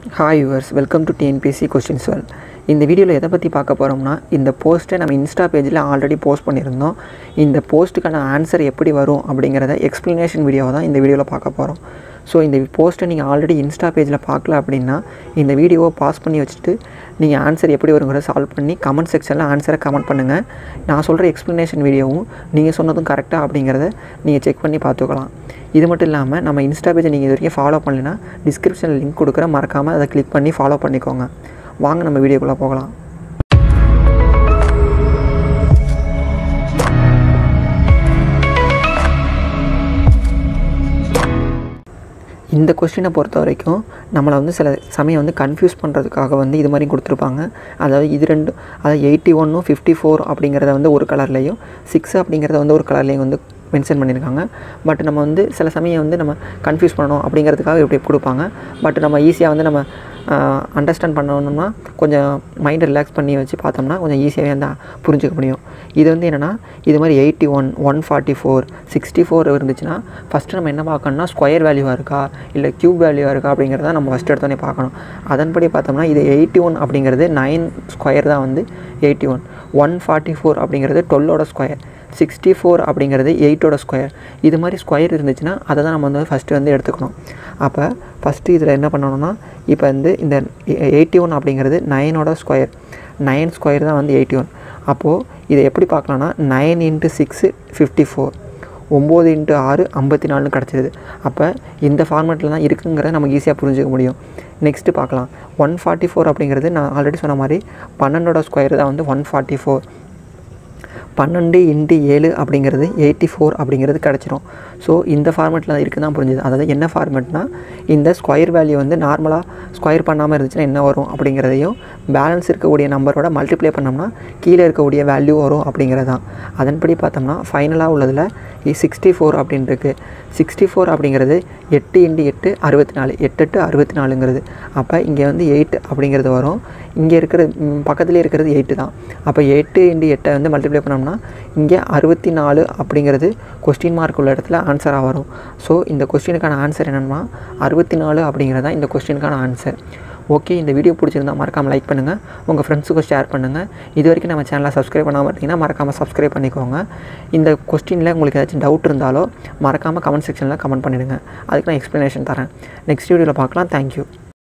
hi yours welcome to TNPSC question சால் இந்த வீடியோவில் எதை பற்றி பார்க்க போகிறோம்னா இந்த போஸ்ட்டை நம்ம இன்ஸ்டா பேஜில் ஆல்ரெடி போஸ்ட் பண்ணியிருந்தோம் இந்த போஸ்ட்டுக்கான ஆன்சர் எப்படி வரும் அப்படிங்கிறத எக்ஸ்ப்ளனேஷன் வீடியோவை தான் இந்த வீடியோவில் பார்க்க போகிறோம் ஸோ இந்த போஸ்ட்டை நீங்கள் ஆல்ரெடி இன்ஸ்டா பேஜில் பார்க்கல அப்படின்னா இந்த வீடியோவை பாஸ் பண்ணி வச்சுட்டு நீங்கள் ஆன்சர் எப்படி வருங்கிறத சால்வ் பண்ணி கமெண்ட் செக்ஷனில் ஆன்சரை கமெண்ட் பண்ணுங்கள் நான் சொல்கிற எக்ஸ்ப்ளனேஷன் வீடியோவும் நீங்கள் சொன்னதும் கரெக்டாக அப்படிங்கிறத நீங்கள் செக் பண்ணி பார்த்துக்கலாம் இது மட்டும் இல்லாமல் நம்ம இன்ஸ்டா பேஜை நீங்கள் இது வரைக்கும் ஃபாலோ பண்ணலைன்னா டிஸ்கிரிப்ஷனில் லிங்க் கொடுக்குற மறக்காமல் அதை கிளிக் பண்ணி ஃபாலோ பண்ணிக்கோங்க வாங்க நம்ம வீடியோக்குள்ளே போகலாம் இந்த கொஸ்டினை பொறுத்த வரைக்கும் நம்மளை வந்து சில சமயம் வந்து கன்ஃபியூஸ் பண்ணுறதுக்காக வந்து இது மாதிரி கொடுத்துருப்பாங்க அதாவது இது ரெண்டு அதாவது எயிட்டி ஒன்னும் ஃபிஃப்டி ஃபோர் அப்படிங்கிறத வந்து ஒரு கலர்லேயும் சிக்ஸ் அப்படிங்கிறத வந்து ஒரு கலர்லேயும் வந்து மென்ஷன் பண்ணியிருக்காங்க பட் நம்ம வந்து சில சமயம் வந்து நம்ம கன்ஃபியூஸ் பண்ணணும் அப்படிங்கிறதுக்காக இப்படி கொடுப்பாங்க பட் நம்ம ஈஸியாக வந்து நம்ம அண்டர்ஸ்டாண்ட் பண்ணணும்னா கொஞ்சம் மைண்டை ரிலாக்ஸ் பண்ணி வச்சு பார்த்தோம்னா கொஞ்சம் ஈஸியாகவே வந்து புரிஞ்சுக்க முடியும் இது வந்து என்னென்னா இது மாதிரி eighty one one forty four sixty four இருந்துச்சுன்னா ஃபஸ்ட்டு நம்ம என்ன பார்க்கணும்னா ஸ்கொயர் வேல்யூவாக இருக்கா இல்லை க்யூப் வேல்யூவாக இருக்கா அப்படிங்கிறத நம்ம ஃபஸ்ட்டு எடுத்தோடனே பார்க்கணும் அதன்படி பார்த்தோம்னா இது எயிட்டி ஒன் அப்படிங்கிறது நைன் ஸ்கொயர் தான் வந்து eighty one one forty four அப்படிங்கிறது டுவெல்லோட ஸ்கொயர் சிக்ஸ்டி ஃபோர் அப்படிங்கிறது எயிட்டோட ஸ்கொயர் இது மாதிரி ஸ்கொயர் இருந்துச்சுன்னா அதை தான் நம்ம வந்து ஃபஸ்ட்டு வந்து எடுத்துக்கணும் அப்போ ஃபஸ்ட்டு இதில் என்ன பண்ணணும்னா இப்போ வந்து இந்த எயிட்டி ஒன் அப்படிங்கிறது நைனோட ஸ்கொயர் நைன் ஸ்கொயர் தான் வந்து எயிட்டி ஒன் அப்போது இதை எப்படி பார்க்கலான்னா nine into six fifty four ஒம்பது இன்ட்டு ஆறு ஐம்பத்தி நாலுன்னு கிடச்சிருது அப்போ இந்த ஃபார்மேட்டில் தான் இருக்குங்கிறத நமக்கு ஈஸியாக புரிஞ்சுக்க முடியும் நெக்ஸ்ட்டு பார்க்கலாம் ஒன் ஃபார்ட்டி ஃபோர் அப்படிங்கிறது நான் ஆல்ரெடி சொன்ன மாதிரி பன்னெண்டோட ஸ்கொயர் தான் வந்து ஒன் ஃபார்ட்டி ஃபோர் பன்னெண்டு இன்ட்டு ஏழு அப்படிங்கிறது எயிட்டி ஃபோர் அப்படிங்கிறது கிடச்சிரும் ஸோ இந்த ஃபார்மெட்டில் இருக்குது தான் புரிஞ்சுது அதாவது என்ன ஃபார்மெட்னா இந்த ஸ்கொயர் வேல்யூ வந்து நார்மலாக ஸ்கொயர் பண்ணாமல் இருந்துச்சுன்னா என்ன வரும் அப்படிங்கிறதையும் பேலன்ஸ் இருக்கக்கூடிய நம்பரோட மல்டிப்ளை பண்ணோம்னா கீழே இருக்கக்கூடிய வேல்யூ வரும் அப்படிங்கிறது தான் அதன்படி பார்த்தோம்னா ஃபைனலாக உள்ளதில் சிக்ஸ்டி ஃபோர் அப்படின்னு இருக்குது சிக்ஸ்டி ஃபோர் அப்படிங்கிறது எட்டு இன்ட்டு எட்டு அறுபத்தி நாலு எட்டு எட்டு அறுபத்தி நாலுங்கிறது அப்போ இங்கே வந்து எயிட் அப்படிங்கிறது வரும் இங்கே இருக்கிற பக்கத்துலேயே இருக்கிறது எயிட்டு தான் அப்போ எட்டு இன்ட்டு எட்டை வந்து மல்டிப்ளை பண்ணோம்னா இங்கே அறுபத்தி நாலு அப்படிங்கிறது கொஸ்டின் மார்க் உள்ள இடத்துல ஆன்சராக வரும் ஸோ இந்த கொஸ்டினுக்கான ஆன்சர் என்னென்னா அறுபத்தி நாலு அப்படிங்கிறது தான் இந்த கொஸ்டினுக்கான ஆன்சர் ஓகே இந்த வீடியோ பிடிச்சிருந்தா மறக்காமல் லைக் பண்ணுங்கள் உங்கள் ஃப்ரெண்ட்ஸுக்கும் ஷேர் பண்ணுங்கள் இது வரைக்கும் நம்ம சேனலை சப்ஸ்கிரைப் பண்ணாமல் இருந்தீங்கன்னா மறக்காமல் சப்ஸ்கிரைப் பண்ணிக்கோங்க இந்த கொஸ்டினில் உங்களுக்கு ஏதாச்சும் டவுட் இருந்தாலோ மறக்காமல் கமெண்ட் செக்ஷனில் கமெண்ட் பண்ணிவிடுங்க அதுக்கு நான் எக்ஸ்ப்ளனேஷன் தரேன் நெக்ஸ்ட் வீடியோவில் பார்க்கலாம் தேங்க்யூ